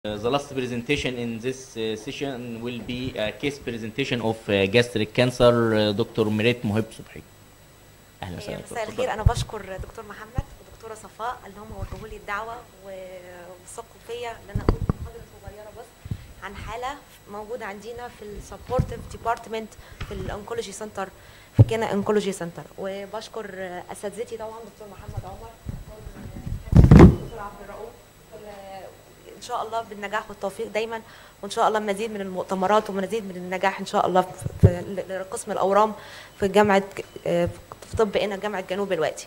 Uh, the last presentation in this uh, session will be a case presentation of uh, gastric cancer uh, دكتور ميريت مهيب صبحي اهلا وسهلا مساء اتفضل. الخير انا بشكر دكتور محمد ودكتوره صفاء اللي هم وجهوا لي الدعوه وثقوا فيا ان انا اقول محاضره صغيره بس عن حاله موجوده عندنا في السبورتيف ديبارتمنت في الانكولوجي سنتر في كينا انكولوجي سنتر وبشكر اساتذتي طبعا دكتور محمد عمر دكتور عبد الرؤوف ان شاء الله بالنجاح والتوفيق دايما وان شاء الله مزيد من المؤتمرات ومزيد من النجاح ان شاء الله في في قسم الاورام في جامعه في طب هنا جامعه جنوب الوادي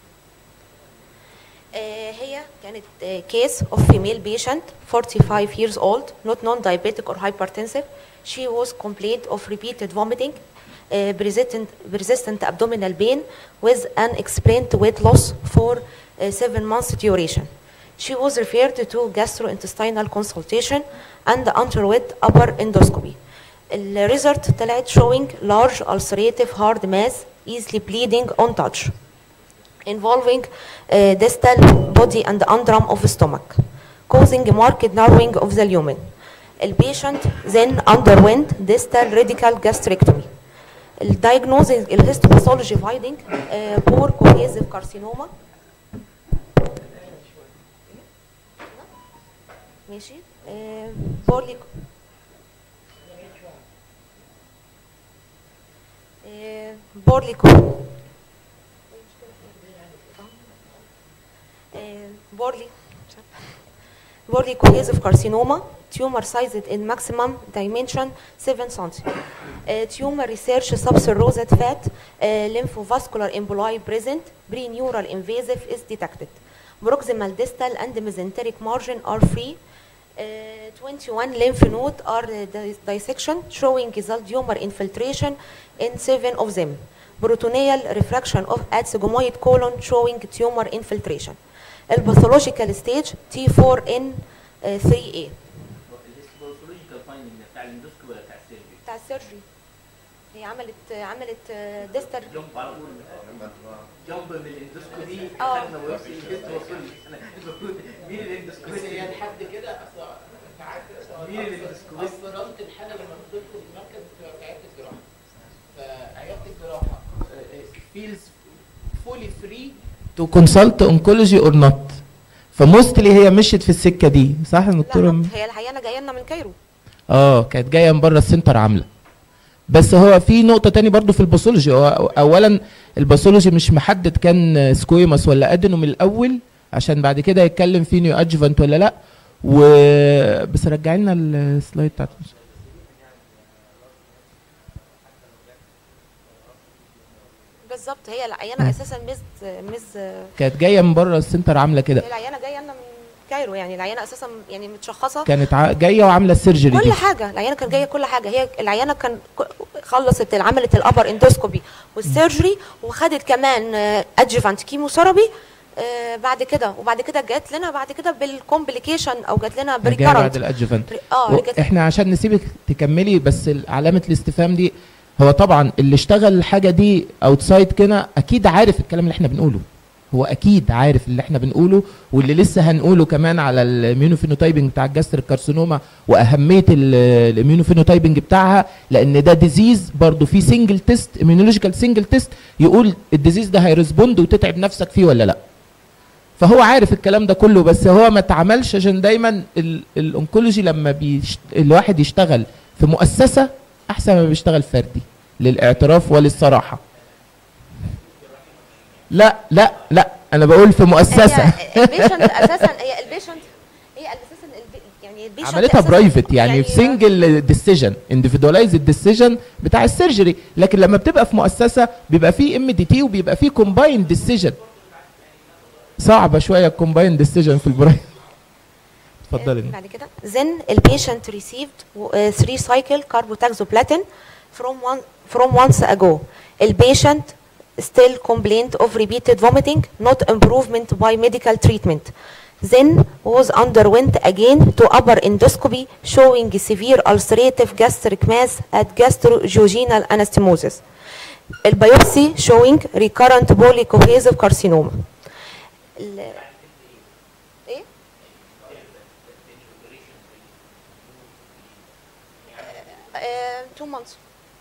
آه، هي كانت كيس of female patient 45 years old not non-diabetic or hypertensive she was complaint of repeated vomiting uh, persistent, persistent abdominal pain with unexplained weight loss for uh, seven months duration she was referred to gastrointestinal consultation and underwent upper endoscopy the result طلعت showing large ulcerative hard mass easily bleeding on touch involving uh, distal body and underarm of stomach, causing marked narrowing of the lumen. The patient then underwent distal radical gastrectomy. The diagnosis the histopathology finding uh, poor cohesive carcinoma. ماشي uh, poorly uh, poorly co- Borley, Borley cohesive carcinoma, tumor sized in maximum dimension 7 cm. Uh, tumor research subserosate fat, uh, lymphovascular emboli present, pre-neural invasive is detected. Proximal distal and mesenteric margin are free. Uh, 21 lymph node are uh, dis- dissection showing the tumor infiltration in 7 of them. Peritoneal refraction of at sigmoid colon showing tumor infiltration. الباثولوجيكال ستيج تي 4 ان 3 a الهيستوباثولوجيكال فايندنج ده بتاع الاندوسكوبي ولا بتاع السيرجري؟ بتاع السيرجري هي عملت عملت ديستر جنب على طول جنب من الاندوسكوبي آه. خدنا ويبسي الهيستوباثولوجي انا المفروض مين الاندوسكوبي؟ بس هي لحد كده اصل انت عارف مين اللي بيدسكوبي؟ اصل ربط الحاله لما بتدخل المركز بتبقى في عياده الجراحه فعياده الجراحه feels fully free to consult oncology or not فموستلي هي مشيت في السكه دي صح يا دكتوره لا هي العيانه جايه لنا من كايرو اه كانت جايه من بره السنتر عامله بس هو في نقطه تاني برضو في الباثولوجي هو اولا الباثولوجي مش محدد كان سكويموس ولا ادينو من الاول عشان بعد كده يتكلم في نيو ادجفانت ولا لا و بس رجعي لنا السلايد بتاعت بالظبط هي العيانه اساسا مز مز كانت جايه من بره السنتر عامله كده هي العيانه جايه لنا من كايرو يعني العيانه اساسا يعني متشخصه كانت ع- جايه وعامله السيرجري كل دي حاجه العيانه كانت جايه كل حاجه هي العيانه كان ك- خلصت عملت الابر اندوسكوبي والسيرجري وخدت كمان ادجفانت كيموثيرابي آه، بعد كده وبعد كده جات لنا بعد كده بالكومبليكيشن او جات لنا جايه بعد بريكارنت الادجفانت اه و- رجعت احنا عشان نسيبك تكملي بس ال- علامه الاستفهام دي هو طبعا اللي اشتغل الحاجه دي اوتسايد كده اكيد عارف الكلام اللي احنا بنقوله هو اكيد عارف اللي احنا بنقوله واللي لسه هنقوله كمان على الاميونوفينوتايبنج بتاع الجاستريك كارسينوما واهميه الاميونوفينوتايبنج بتاعها لان ده ديزيز برضه في سنجل تيست اميونولوجيكال سنجل تيست يقول الديزيز ده هيرسبوند وتتعب نفسك فيه ولا لا فهو عارف الكلام ده كله بس هو ما اتعملش عشان دايما ال- الانكولوجي لما بيشت... الواحد يشتغل في مؤسسه احسن ما بيشتغل فردي للاعتراف وللصراحه لا لا لا انا بقول في مؤسسه هي البيشنت اساسا هي البيشنت هي اساسا البي- يعني البيشنت عملتها أساساً برايفت يعني في سنجل ديسيجن انديفيدواليز ديسيجن بتاع السيرجري لكن لما بتبقى في مؤسسه بيبقى في ام دي تي وبيبقى في كومباين ديسيجن صعبه شويه الكومباين ديسيجن في البرايفت اتفضلي بعد كده then the patient received uh, three cycle carbotaxoplatin from one from once ago the patient still complained of repeated vomiting not improvement by medical treatment then was underwent again to upper endoscopy showing severe ulcerative gastric mass at gastrojejutinal anastomosis البيوبسي showing recurrent polycohesive carcinoma ال- ايه 2 مانثs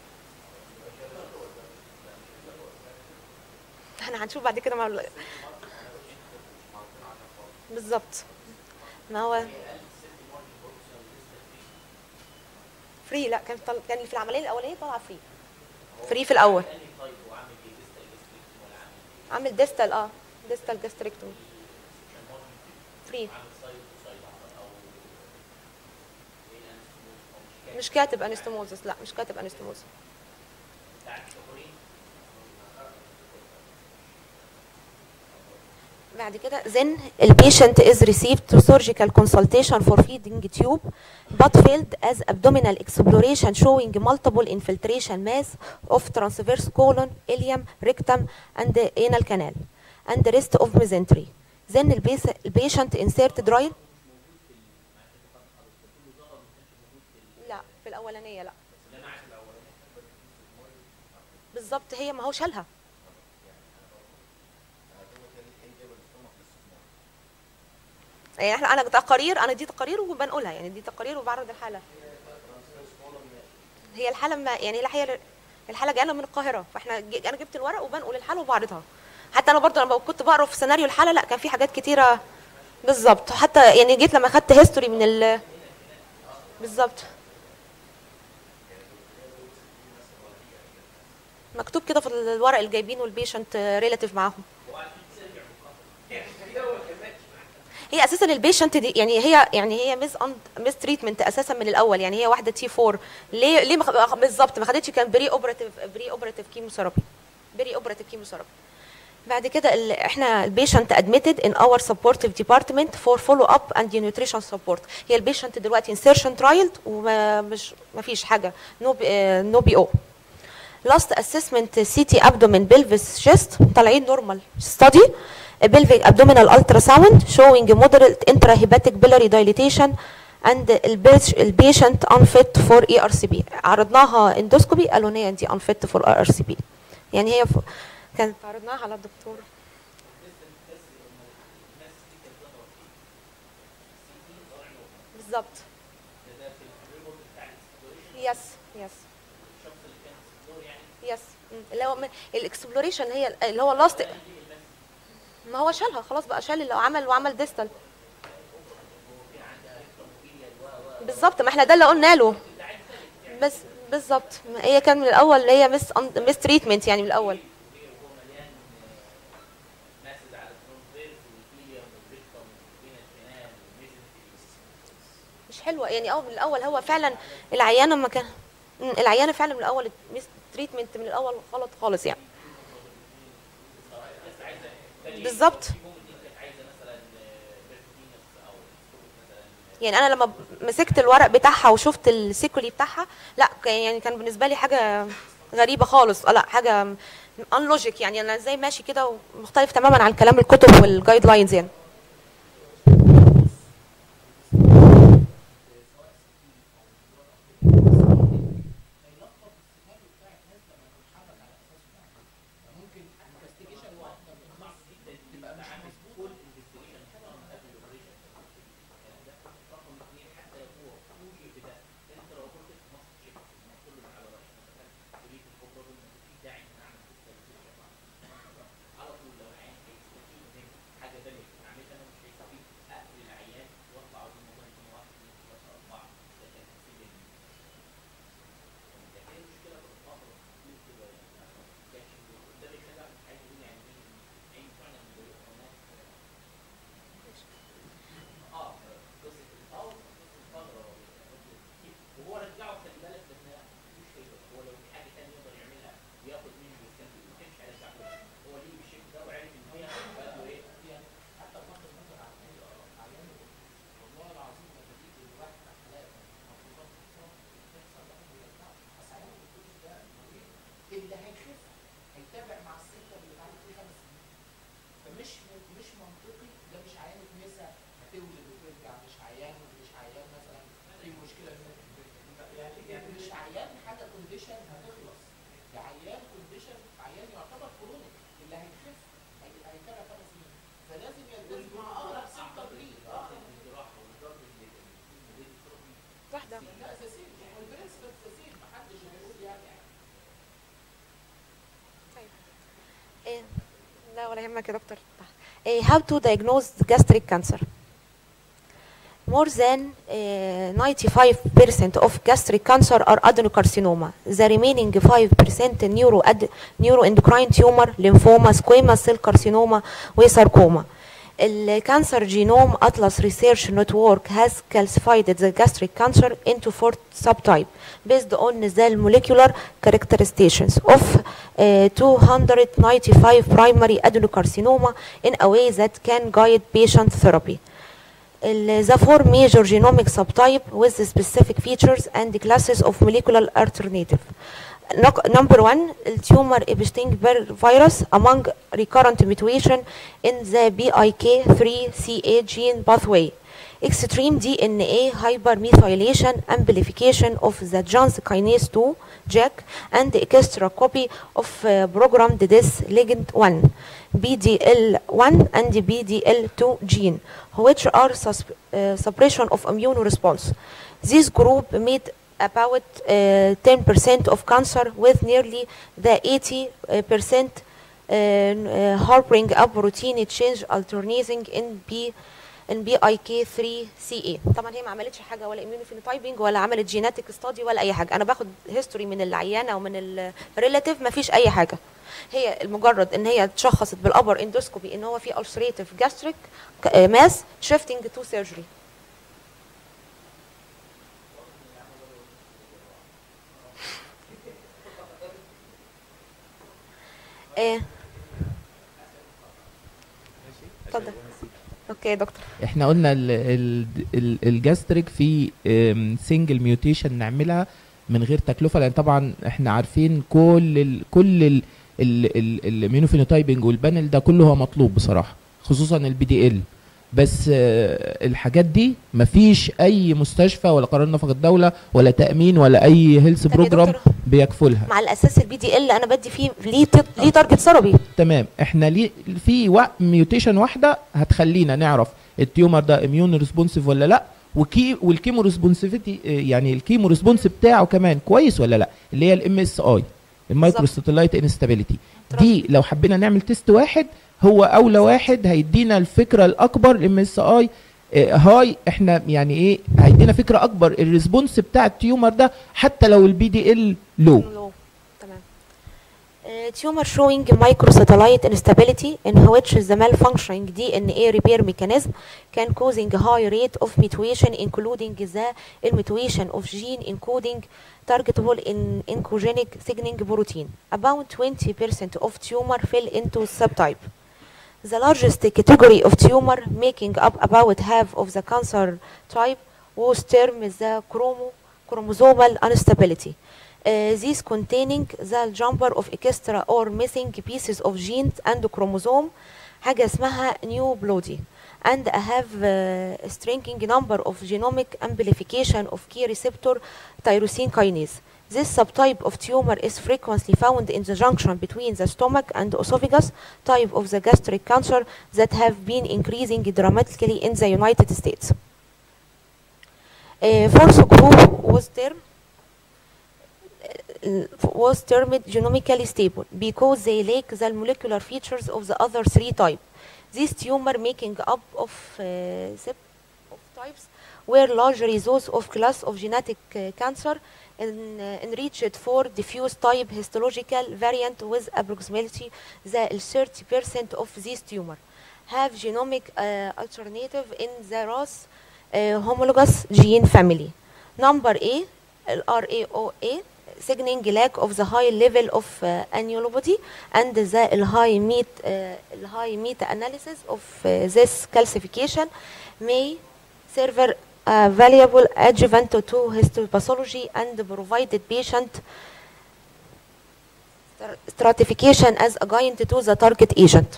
احنا هنشوف بعد كده مع بالظبط ما هو فري لا كان طل... كان في العمليه الاولانيه طالعه فري فري في الاول عامل ديستال اه ديستال جاستريكتومي فري مش كاتب انستموزس لا مش كاتب انستموزس بعد كده then the patient is received to surgical consultation for feeding tube but failed as abdominal exploration showing multiple infiltration mass of transverse colon, ileum, rectum and anal canal and the rest of mesentery. Then the bas- the patient inserted رايل لا في الأولانية لا بالظبط هي ما هو شالها يعني احنا انا تقارير انا دي تقارير وبنقولها يعني دي تقارير وبعرض الحاله هي الحاله ما يعني لا هي الحاله جايه من القاهره فاحنا ج- انا جبت الورق وبنقل الحاله وبعرضها حتى انا برضو لما كنت بقرا في سيناريو الحاله لا كان في حاجات كتيره بالظبط حتى يعني جيت لما خدت هيستوري من ال بالظبط مكتوب كده في الورق اللي جايبينه البيشنت ريلاتيف معاهم هي اساسا البيشنت دي يعني هي يعني هي ميس ميس تريتمنت اساسا من الاول يعني هي واحده تي 4 ليه ليه ما خ- بالظبط ما خدتش كان بري اوبراتيف بري اوبراتيف كيموثيرابي بري اوبراتيف كيموثيرابي بعد كده ال- احنا البيشنت ادميتد ان اور سبورتيف ديبارتمنت فور فولو اب اند نيوتريشن سبورت هي البيشنت دلوقتي انسيرشن ترايل ومش ما فيش حاجه نو نو بي او لاست اسسمنت سي تي ابدومين بلفس شيست طالعين نورمال ستادي pelvic abdominal ultrasound showing moderate intrahepatic biliary dilatation and البيش- البيشنت unfit for ERCP عرضناها اندوسكوبي قالوا ان هي دي unfit for ERCP يعني هي ف... كانت عرضناها على الدكتور بالظبط يس يس يس اللي هو الاكسبلوريشن هي اللي هو لاست ما هو شالها خلاص بقى شال اللي عمل وعمل ديستال بالظبط ما احنا ده اللي قلنا له بس بالظبط ما هي كان من الاول اللي هي مس مس تريتمنت يعني من الاول مش حلوه يعني اه من الاول هو فعلا العيانه ما كان مم، العيانه فعلا من الاول مس تريتمنت من الاول غلط خالص يعني بالظبط يعني انا لما مسكت الورق بتاعها وشفت السيكولي بتاعها لا كان- يعني كان بالنسبه لي حاجه غريبه خالص آه، لا حاجه ان لوجيك يعني انا ازاي ماشي كده ومختلف تماما عن كلام الكتب والجايد لاينز يعني اللي هيخف هيتابع مع السكه اللي بعد فيه خمس سنين فمش مش منطقي ده مش عيان نسا هتولد وترجع مش عيان مش عيان مثلا في مشكله في يعني مش عيان حاجه كونديشن هتخلص ده عيان كونديشن عيان يعتبر كرونيك اللي هيخف هي- هيتابع خمس سنين فلازم يلتزم مع اقرب سكه ليه اه واحده ده اساسي إيه، لا ولا يهمك يا دكتور إيه، how to diagnose gastric cancer more than uh, 95% of gastric cancer are adenocarcinoma. The remaining 5% neuro neuroendocrine tumor, lymphoma, squamous cell carcinoma, وسarcoma. The Cancer Genome Atlas Research Network has classified the gastric cancer into four subtypes based on the molecular characteristics of uh, 295 primary adenocarcinoma in a way that can guide patient therapy. ال- the four major genomic subtype with the specific features and classes of molecular alternative. Noc- Number one, the tumor Epstein-Barr virus among recurrent mutation in the BIK3CA gene pathway. Extreme DNA hypermethylation amplification of the Jones kinase 2 JAK and extra copy of uh, programmed this ligand 1 BDL1 and BDL2 gene which are sus- uh, suppression of immune response. This group made about uh, 10% of cancer with nearly the 80% uh, uh, harboring a protein change alternating in B in بي اي كي 3 سي اي طبعا هي ما عملتش حاجه ولا immunofenotyping ولا عملت جيناتيك ستادي ولا اي حاجه انا باخد هيستوري من العيانه ومن الريلاتيف ما فيش اي حاجه هي المجرد ان هي اتشخصت بالابر اندوسكوبي ان هو في ulcerative gastric ماس shifting to surgery ايه اتفضل اوكي يا دكتور احنا قلنا ال ال ال الجاستريك في سنجل ميوتيشن نعملها من غير تكلفه لان طبعا احنا عارفين كل ال كل ال الميونوفينوتايبنج والبانل ده كله هو مطلوب بصراحه خصوصا البي دي ال بس آه، الحاجات دي مفيش اي مستشفى ولا قرار نفقه الدوله ولا تامين ولا اي هيلث طب يا بروجرام دكتور، بيكفلها مع الاساس البي دي ال انا بدي فيه ليه تط- ليه تارجت ثيرابي تمام احنا ليه في وا- ميوتيشن واحده هتخلينا نعرف التيومر ده اميون ريسبونسيف ولا لا وكي والكيمو ريسبونسيفيتي يعني الكيمو ريسبونس بتاعه كمان كويس ولا لا اللي هي الام اس اي المايكرو بالظبط. ستاتلايت انستابيليتي دي لو حبينا نعمل تيست واحد هو اولى واحد هيدينا الفكره الاكبر الام اس اي هاي احنا يعني ايه هيدينا فكره اكبر الريسبونس بتاع التيومر ده حتى لو البي دي ال لو low. تمام. Uh, tumor showing microsatellite instability in which the malfunctioning DNA repair mechanism can causing a high rate of mutation including the mutation of gene encoding targetable in oncogenic signaling protein. About 20% of tumor fell into subtype. The largest category of tumor making up about half of the cancer type was termed the chromo chromosomal instability. Uh, these containing the jumper of extra or missing pieces of genes and chromosome حاجة اسمها new bloody and have uh, a shrinking number of genomic amplification of key receptor tyrosine kinase. This subtype of tumor is frequently found in the junction between the stomach and esophagus type of the gastric cancer that have been increasing dramatically in the United States. Uh, fourth group was termed uh, was termed genomically stable because they lack the molecular features of the other three types. This tumor making up of, uh, sep- of types were largely those of class of genetic uh, cancer and uh, enriched for diffuse type histological variant with approximately the 30% of this tumor have genomic uh, alternative in the RAS uh, homologous gene family. Number A, RAOA, signaling lack of the high level of uh, annulopathy and the high meet uh, high meta analysis of uh, this calcification may serve a valuable adjuvant to histopathology and provided patient str- stratification as a guide to the target agent.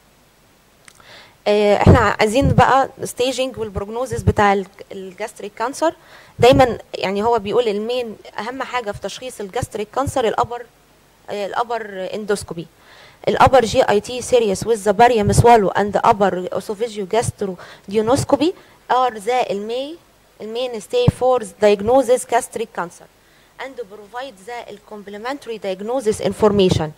آه، احنا عايزين بقى staging والبروجنوزس بتاع الجاستريك كانسر دايما يعني هو بيقول المين اهم حاجه في تشخيص الجاستريك كانسر الابر آه، الابر اندوسكوبي الابر جي اي تي سيريس with the barium swallow and the upper esophageal gastro duodenoscopy are the المي mainstay for diagnosis gastric cancer and provide the complementary diagnosis information.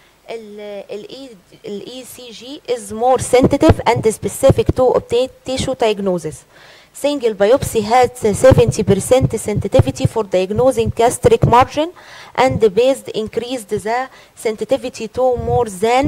ال ECG is more sensitive and specific to obtain tissue diagnosis. Single biopsy has 70% sensitivity for diagnosing gastric margin and based increased the sensitivity to more than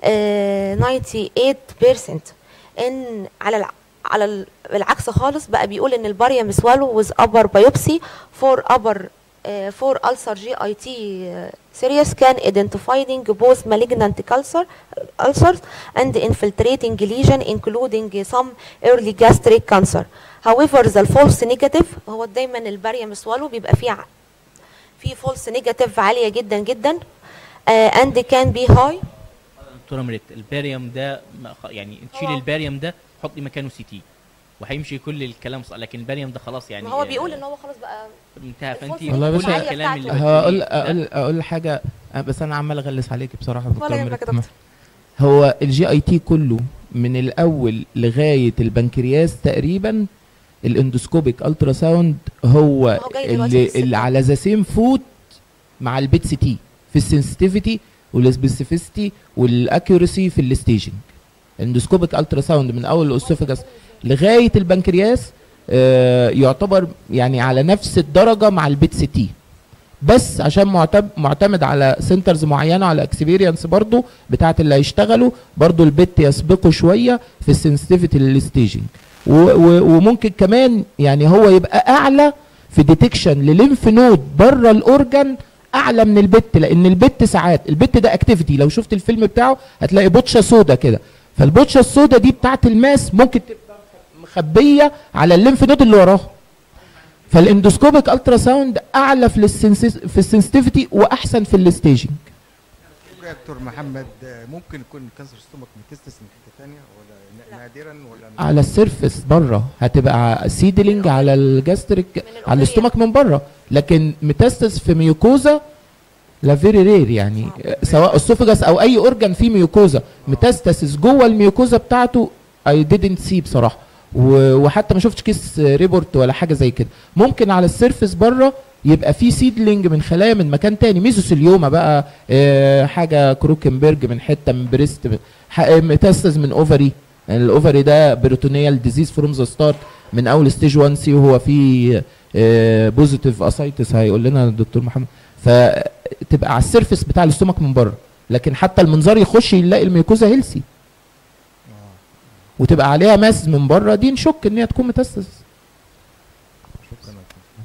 uh, 98% ان على الع... على ال- العكس خالص بقى بيقول ان الباريوم سوالو with upper biopsy for upper uh, for ulcer GIT uh, series can identifying both malignant ulcer ulcers and infiltrating lesion including some early gastric cancer. However the false negative هو دايما الباريوم سوالو بيبقى فيه ع- فيه false negative عالية جدا جدا uh, and can be high دكتوره مريت الباريوم ده ما خ- يعني تشيل هو- الباريوم ده حطي مكانه سي تي وهيمشي كل الكلام صح لكن الباريوم ده خلاص يعني ما هو آه، بيقول ان هو خلاص بقى انتهى فانت الفرصة والله يا كل باشا- الكلام اللي هقول بتقوليه ده- اقول اقول حاجه أه، بس انا عمال اغلس عليكي بصراحه ولا دكتور يهمك مريت. يا دكتور هو الجي اي تي كله من الاول لغايه البنكرياس تقريبا الاندوسكوبيك الترا ساوند هو هو جاي دلوقتي اللي, في اللي السكة. على ذا سيم فوت مع البيت سي تي في السنسيتيفيتي والسبيسيفيستي والاكيورسي في الستيجنج الاندوسكوبيك الترا ساوند من اول الاسوفجاس لغايه البنكرياس آه يعتبر يعني على نفس الدرجه مع البيت سي تي بس عشان معتمد معتمد على سنترز معينه على اكسبيرينس برضو بتاعت اللي هيشتغلوا برضو البت يسبقوا شويه في السنسيتيفيتي للستيجنج وممكن كمان يعني هو يبقى اعلى في ديتكشن لليمف نود بره الاورجن اعلى من البت لان البت ساعات البت ده اكتيفيتي لو شفت الفيلم بتاعه هتلاقي بوتشه سودا كده فالبوتشه السودا دي بتاعت الماس ممكن تبقى مخبيه على الليمف نود اللي وراها فالاندوسكوبيك الترا ساوند اعلى في السنسيس في السنسيتيفيتي واحسن في الستيجنج يا دكتور محمد آه، ممكن يكون كانسر ستومك ميتستس من حته ثانيه ولا ن- نادرا ولا على السيرفس بره هتبقى سيدلينج على الجاستريك الأوفرية. على الاستومك من بره لكن ميتاستس في ميوكوزا لا فيري رير يعني سواء اسوفجاس او اي اورجان فيه ميوكوزا ميتاستاسيس جوه الميوكوزا بتاعته اي didn't سي بصراحه و- وحتى ما شفتش كيس ريبورت ولا حاجه زي كده ممكن على السيرفس بره يبقى في سيدلينج من خلايا من مكان تاني ميزوسيليوما بقى آه، حاجه كروكنبرج من حته من بريست ميتاستاز من اوفري يعني الاوفري ده بروتونيال ديزيز فروم ذا ستارت من اول ستيج 1 سي وهو في بوزيتيف اسايتس هيقول لنا الدكتور محمد فتبقى على السيرفس بتاع الاستومك من بره لكن حتى المنظار يخش يلاقي الميوكوزا هيلسي وتبقى عليها ماس من بره دي نشك ان هي تكون متاسس شكرا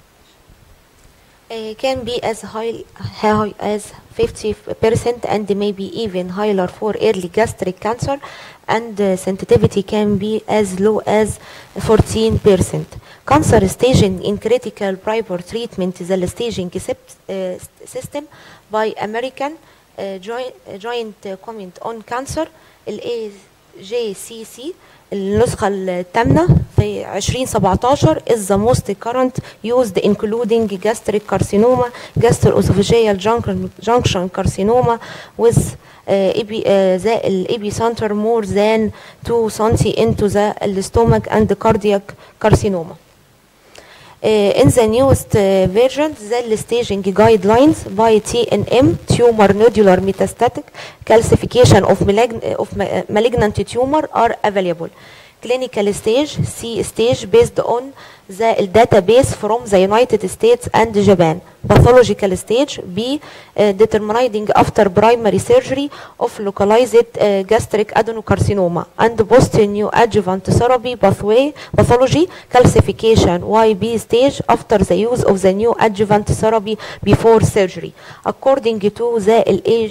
uh, can be as high, high as 50% and maybe even higher for early gastric cancer and uh, sensitivity can be as low as 14%. Cancer staging in critical prior treatment is a staging sept- uh, system by American uh, joint, joint uh, comment on cancer ال AJCC النسخة الثامنة في 2017 is the most current used including gastric carcinoma, gastroesophageal junction, junction carcinoma with uh, epi, uh, the epicenter more than 2 cm into the stomach and cardiac carcinoma. Uh, in the newest uh, version, the staging guidelines by TNM, tumor nodular metastatic calcification of, malign- of ma- malignant tumor are available. Clinical stage, C stage based on the database from the United States and Japan. Pathological stage, B uh, determining after primary surgery of localized uh, gastric adenocarcinoma and post-neoadjuvant therapy pathway pathology calcification YB stage after the use of the neoadjuvant therapy before surgery according to the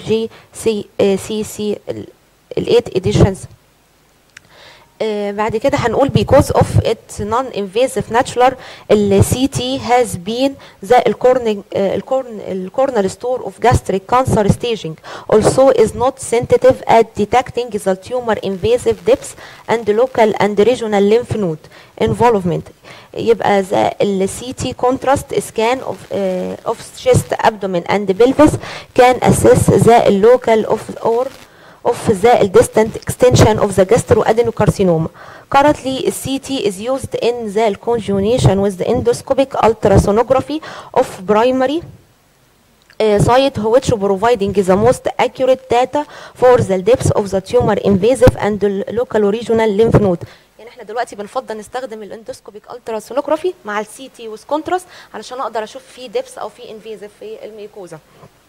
AGCC ال 8 editions آه، بعد كده هنقول because of its non-invasive natural ال CT has been the الcorn الcorn cornerstone of gastric cancer staging also is not sensitive at detecting the tumor invasive depths and local and regional lymph node involvement يبقى the ال CT contrast scan of uh, of chest abdomen and pelvis can assess the local of or of the distant extension of the gastroadenocarcinoma. Currently, CT is used in the conjunction with the endoscopic ultrasonography of primary uh, site which providing the most accurate data for the depth of the tumor invasive and the local regional lymph node. يعني احنا دلوقتي بنفضل نستخدم الاندوسكوبيك التراسونوجرافي مع السي تي والكونتراست علشان اقدر اشوف في ديبس او في انفيزيف في الميكوزا.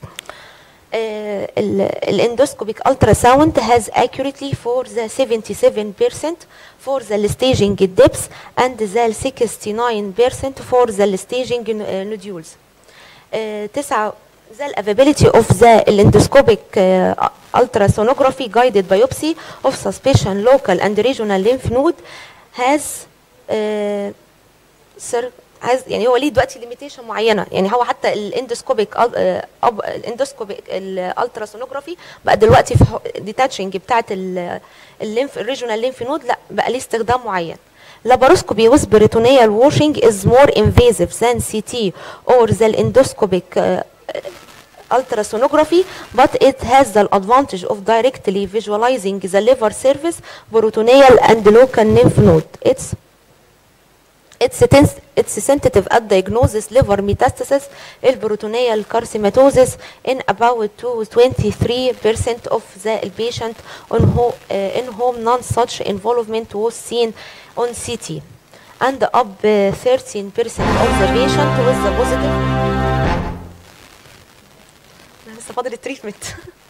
الاندوسكوبيك ultrasound has accurately for the 77% for the staging depth and the 69% for the staging uh, nodules. Uh, تسعة the availability of the endoscopic uh, ultrasonography guided biopsy of suspicion local and regional lymph node has uh, sir, has يعني هو ليه دلوقتي ليميتيشن معينه يعني هو حتى الاندوسكوبيك الاندوسكوبيك الالتراسونوجرافي بقى دلوقتي في ديتاتشنج بتاعه الليمف الريجونال ليمف نود لا بقى ليه استخدام معين laparoscopy with peritoneal washing is more invasive than CT or the endoscopic uh, ultrasonography, but it has the advantage of directly visualizing the liver surface, peritoneal and local lymph node. It's it's, tens- it's sensitive at diagnosis liver metastasis, peritoneal carcinomatosis in about to 23% of the patient on who, uh, in whom none such involvement was seen on CT. And up uh, 13% of the patient with the positive لسه فاضل التريتمنت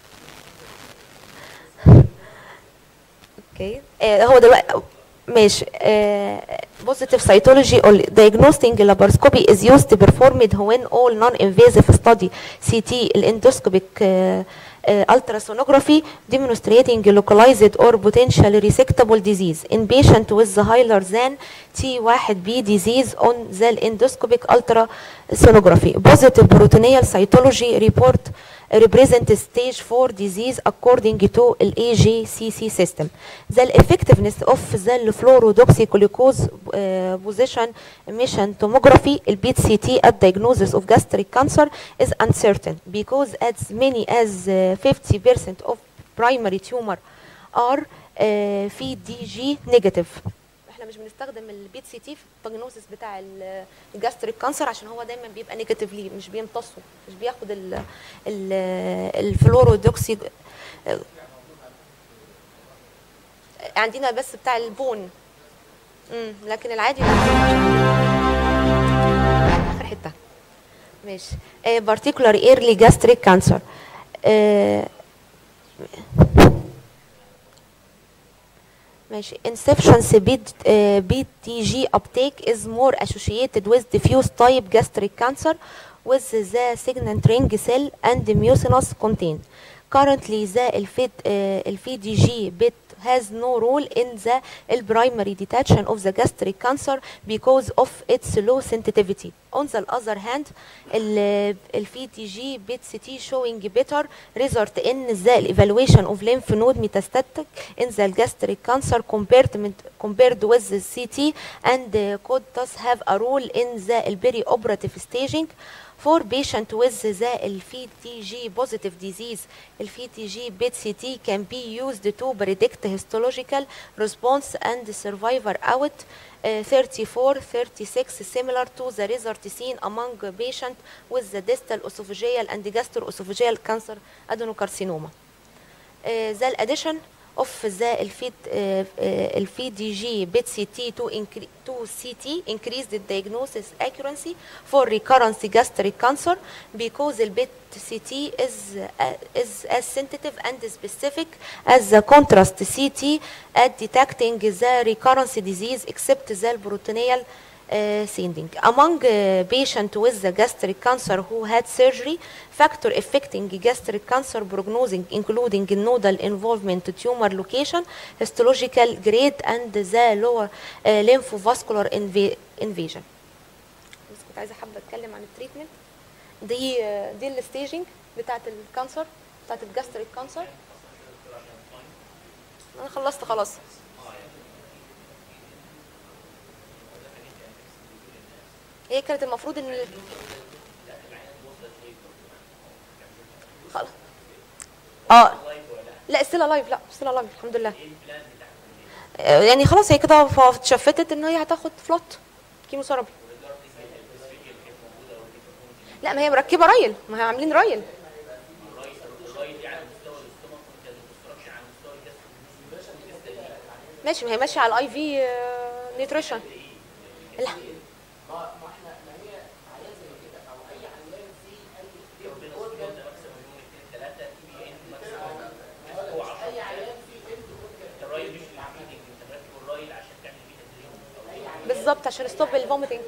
اوكي آه هو دلوقتي ماشي positive cytology or diagnostic laparoscopy is used performed when all non-invasive study CT endoscopic uh, uh, ultrasonography demonstrating localized or potential resectable disease in patient with the higher than T1B disease on the endoscopic ultrasonography. Positive peritoneal cytology report represent stage 4 disease according to the AGCC system. The effectiveness of the fluorodoxyglucose uh, position emission tomography, البيت CT at diagnosis of gastric cancer is uncertain because as many as uh, 50% of primary tumor are uh, في دي جي negative. احنا مش بنستخدم البيت سي تي في الديagnosis بتاع الجاستريك كانسر عشان هو دايما بيبقى نيجاتيف ليه مش بيمتصه مش بياخد ال ال الفلورودوكسي عندنا بس بتاع البون امم لكن العادي اخر حته ماشي particular early gastric cancer آه ماشي insufficiency BTG uptake is more associated with diffuse type gastric cancer with the signaling ring cell and mucinous content. Currently, the الفيد الفيدG bit has no role in the primary detection of the gastric cancer because of its low sensitivity. On the other hand, الفيدG bit CT showing better result in the evaluation of lymph node metastatic in the gastric cancer compared, compared with the CT and uh, could thus have a role in the perioperative staging. For patient with the FTG positive disease, FTG bit CT can be used to predict histological response and survivor out uh, 34, 36, similar to the result seen among patient with the distal esophageal and gastroesophageal cancer adenocarcinoma. Uh, the addition of the الفيد الفيد دي جي بيت سي تي to incre- to CT increased the diagnosis accuracy for recurrent gastric cancer because the bit CT is uh, is as sensitive and specific as the contrast CT at detecting the recurrence disease except the peritoneal uh, sending. Among uh, patients with the gastric cancer who had surgery, factor affecting gastric cancer prognosis including nodal involvement, tumor location, histological grade, and the lower uh, lymphovascular inv- invasion. بس كنت عايزه حابه اتكلم عن التريتمنت دي دي الستيجنج بتاعت الكانسر بتاعت الجاستريك كانسر انا خلصت خلاص هي كانت المفروض ان خلاص اه لا ستيل لايف لا ستيل لايف الحمد لله آه، يعني خلاص هي كده ف- اتشفتت ان هي هتاخد فلوت كيموثيرابي لا ما هي مركبه رايل ما هي عاملين رايل ماشي ما هي ماشيه على الاي في نيوتريشن لا بالظبط عشان ستوب الفوميتنج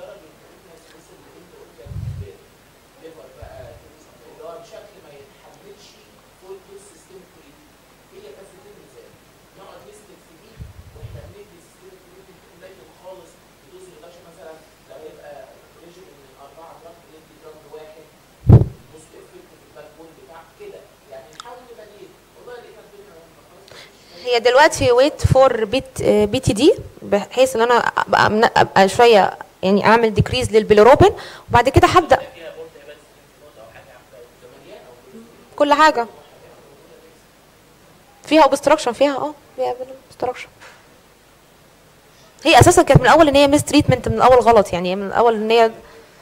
هي دلوقتي ويت فور بيت بي تي دي بحيث ان انا ابقى, من- أبقى شويه يعني اعمل ديكريز للبيليروبين وبعد كده هبدا كل حاجه فيها اوبستراكشن فيها اه فيها اوبستراكشن هي اساسا كانت من الاول ان هي ميس تريتمنت من الاول غلط يعني هي من الاول ان هي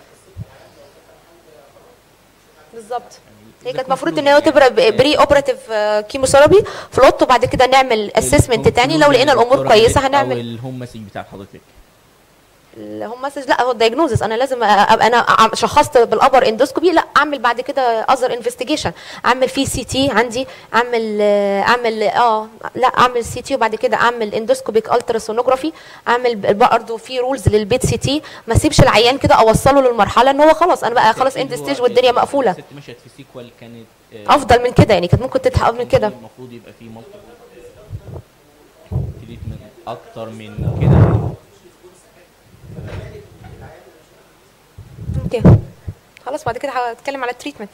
بالظبط هي كانت المفروض ان هي تبقى بري اوبراتيف كيموثيرابي فلوت وبعد كده نعمل اسسمنت تاني لو لقينا الامور كويسه هنعمل او الهوم مسج بتاع حضرتك هم مسج لا هو الدايجنوزس انا لازم ابقى انا عم- شخصت بالابر اندوسكوبي لا اعمل بعد كده اذر انفستيجيشن اعمل فيه سي تي عندي اعمل آه، اعمل اه لا اعمل سي تي وبعد كده اعمل اندوسكوبيك التراسونوجرافي اعمل برضه في رولز للبيت سي تي ما اسيبش العيان كده اوصله للمرحله ان هو خلاص انا بقى خلاص اند ستيج والدنيا مقفوله الست مشت في سيكوال كانت آه، افضل من كده يعني كانت ممكن تتحقق من كده المفروض يبقى في مالتي تريتمنت اكتر من كده اوكي خلاص بعد كده هتكلم على التريتمنت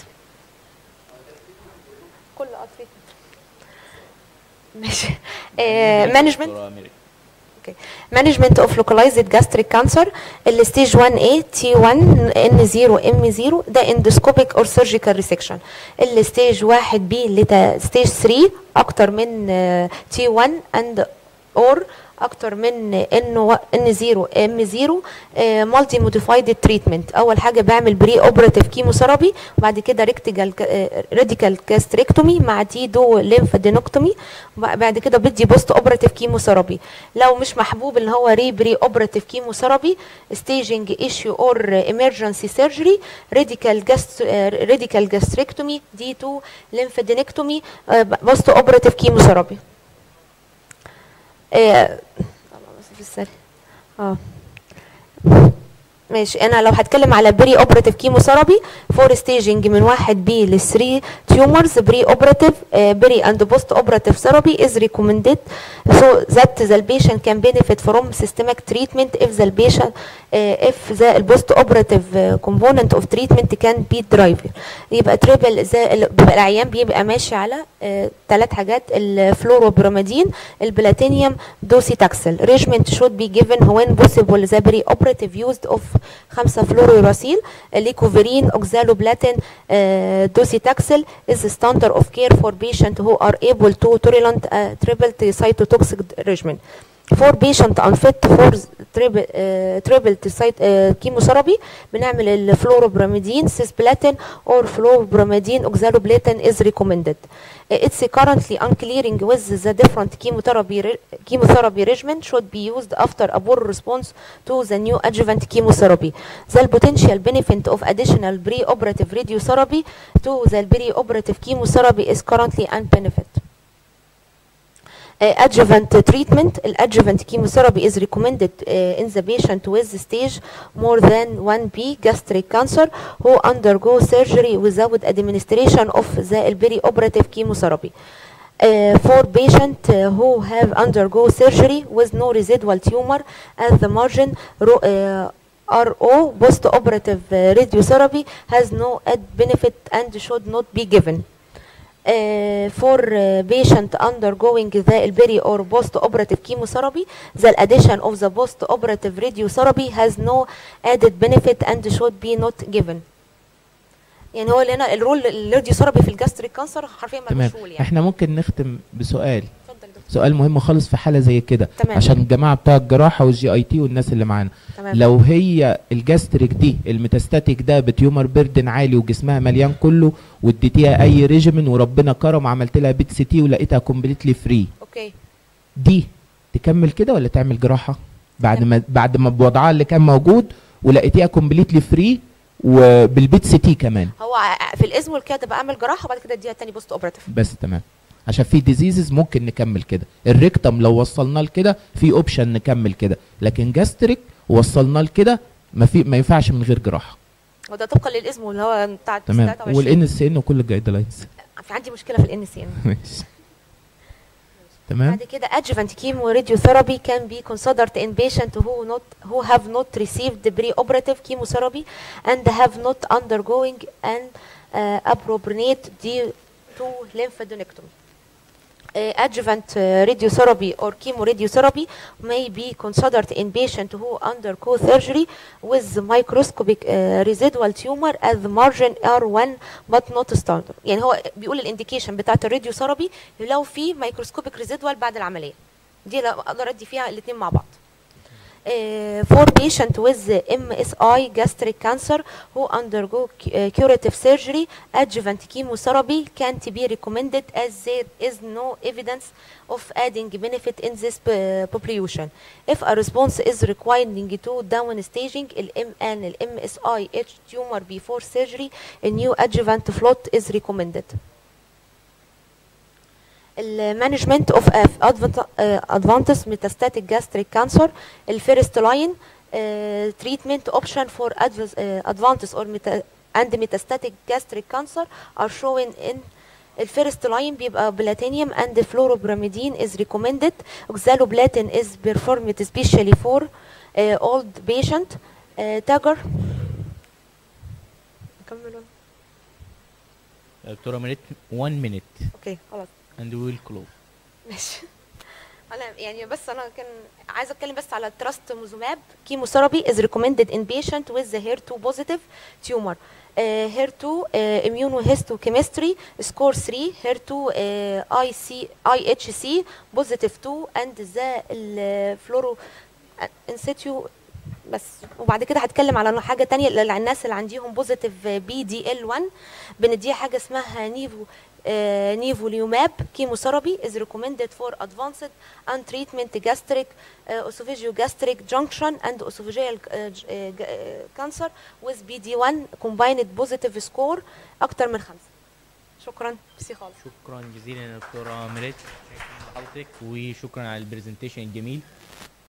كل اه تريتمنت ماشي مانجمنت دكتورة ميري. مانجمنت اوف لوكالايزد جاستريك كانسر الستيج 1A تي 1 ان 0 ام 0 ده اندوسكوبيك اور سيرجيكال ريسكشن الستيج 1 بي ستيج 3 اكتر من تي 1 اند اور اكتر من ان ان 0 ام 0 مالتي موديفايد تريتمنت اول حاجه بعمل بري اوبراتيف كيموثيرابي وبعد كده ريكتيكال راديكال كاستريكتومي مع تيدو ليمفادينوكتومي بعد كده بدي بوست اوبراتيف كيموثيرابي لو مش محبوب ان هو ري بري اوبراتيف كيموثيرابي staging issue or emergency surgery radical gast radical gastrectomy D2 lymphadenectomy بوست اوبراتيف كيموثيرابي آه، بس في السريع اه ماشي انا لو هتكلم على بري اوبراتيف كيموثيرابي فور ستيجنج من واحد بي ل 3 تيومرز بري اوبراتيف بري اند بوست اوبراتيف ثيرابي از ريكومندد so that the patient can benefit from systemic treatment if the patient uh, if the post operative uh, component of treatment can be driver يبقى تريبل زي بيبقى العيان بيبقى ماشي على ثلاث حاجات الفلوروبرامادين البلاتينيوم دوسيتاكسل ريجمنت should be given when possible the pre-operative used of 5 فلورويراسيل ليكوفيرين اوكزالوبلاتين دوسيتاكسل is the standard of care for patient who are able to tolerant uh, triple cytotoxic regimen for patient unfit for triple uh, triple site uh, chemotherapy بنعمل الفلوروبراميدين سيسبلاتين or fluoropyrimidine oxaliplatin is recommended Uh, it's currently unclearing with the different chemotherapy re- chemotherapy regimen should be used after a poor response to the new adjuvant chemotherapy. The potential benefit of additional pre-operative radiotherapy to the pre-operative chemotherapy is currently unbenefit. Uh, adjuvant treatment adjuvant chemotherapy is recommended uh, in the patient with stage more than 1b gastric cancer who undergo surgery without administration of the perioperative chemotherapy uh, for patients uh, who have undergo surgery with no residual tumor at the margin ro- uh, RO post-operative uh, radiotherapy has no add benefit and should not be given. Uh, for uh, patient undergoing the peri or post-operative chemotherapy, the addition of the post-operative radiotherapy has no added benefit and should be not given. يعني هو اللي هنا الرول الراديو ثيرابي في الجاستريك كانسر حرفيا تمام ملوش رول يعني احنا ممكن نختم بسؤال اتفضل يا دكتور سؤال مهم خالص في حاله زي كده تمام. عشان الجماعه بتوع الجراحه والجي اي تي والناس اللي معانا تمام لو هي الجاستريك دي الميتاستاتيك ده بتيومر بيردن عالي وجسمها مليان كله واديتيها اي ريجيمن وربنا كرم عملت لها بيت سي تي ولقيتها كومبليتلي فري اوكي دي تكمل كده ولا تعمل جراحه بعد ما بعد ما بوضعها اللي كان موجود ولقيتيها كومبليتلي فري وبالبيت سي تي كمان هو ع- في الاسم والكده بعمل جراحه وبعد كده اديها تاني بوست اوبراتيف بس تمام عشان في ديزيزز ممكن نكمل كده الريكتم لو وصلنا لكده في اوبشن نكمل كده لكن جاستريك وصلنا لكده ما في ما ينفعش من غير جراحه وده طبقا للاسم اللي هو بتاع تمام 23. والان اس ان وكل الجايد لاينز في عندي مشكله في الان سي ماشي تمام بعد كده adjuvant chemoradiotherapy can be considered in patient who not who have not received the pre-operative chemotherapy and have not undergoing an uh, appropriate due to lymphadenectomy. Uh, adjuvant uh, radiotherapy or chemoradiotherapy may be considered in patient who undergo surgery with microscopic uh, residual tumor at the margin R1 but not standard. يعني هو بيقول الانديكيشن بتاعت الراديوثيرابي لو في مايكروسكوبيك ريزيدوال بعد العمليه دي لا اقدر ادي فيها الاثنين مع بعض Uh, for patient with MSI gastric cancer who undergo cu- uh, curative surgery, adjuvant chemotherapy can't be recommended as there is no evidence of adding benefit in this uh, population. If a response is requiring to down staging and MSI H tumor before surgery, a new adjuvant float is recommended. المانجمنت اوف ادفانتس ميتاستاتيك جاستريك كانسر الفيرست لاين تريتمنت اوبشن فور ادفانتس اور اند ميتاستاتيك جاستريك كانسر ار شوين ان الفيرست لاين بيبقى بلاتينيوم اند فلوروبراميدين از ريكومندد اوكزالوبلاتين از بيرفورمد سبيشالي فور اولد بيشنت تاجر نكمل دكتوره مريت 1 مينيت اوكي خلاص اند ويل كلوز ماشي انا يعني بس انا كان عايزه اتكلم بس على تراست موزوماب كيموثيرابي از ريكومندد ان بيشنت ويز ذا هير 2 بوزيتيف تيومر هير 2 immunohistochemistry سكور 3 هير 2 اي سي اي اتش سي بوزيتيف 2 اند ذا الفلورو انسيتيو بس وبعد كده هتكلم على حاجه تانية للناس اللي عندهم بوزيتيف بي دي ال 1 بنديها حاجه اسمها نيفو uh, nivolumab chemotherapy is recommended for advanced and treatment gastric uh, esophagogastric junction and esophageal uh, j- uh, g- uh, cancer with BD1 combined positive score أكتر من خمسة شكرا ميرسي خالص شكرا جزيلا يا دكتوره مريت حضرتك وشكرا على البرزنتيشن الجميل